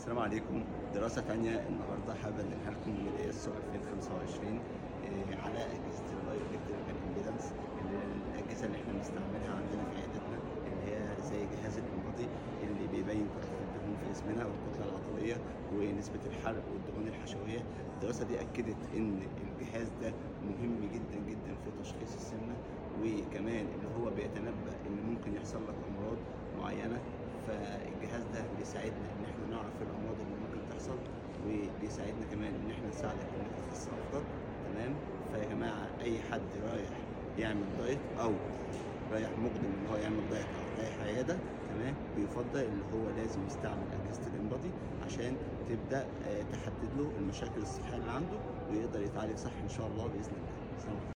السلام عليكم دراسة تانية النهاردة حابب أنقلها لكم من الإيسو 2025 إيه، على أجهزة اللايف إلكتريكال إمبيدنس اللي هي الأجهزة اللي إحنا بنستعملها عندنا في عيادتنا اللي هي زي جهاز الإنبادي اللي بيبين كثافة الدهون في جسمنا والكتلة العضلية ونسبة الحرق والدهون الحشوية الدراسة دي أكدت إن الجهاز ده مهم جدا جدا في تشخيص السمنة وكمان اللي هو بيتنبأ إن ممكن يحصل لك أمراض معينة فالجهاز ده بيساعدنا ان احنا نعرف الامراض اللي ممكن تحصل وبيساعدنا كمان ان احنا نساعدك انك تخس افضل تمام فيا جماعه اي حد رايح يعمل دايت او رايح مقدم ان هو يعمل دايت او رايح عياده تمام بيفضل اللي هو لازم يستعمل اجهزه الانبادي عشان تبدا آه، تحدد له المشاكل الصحيه اللي عنده ويقدر يتعالج صح ان شاء الله باذن الله سلام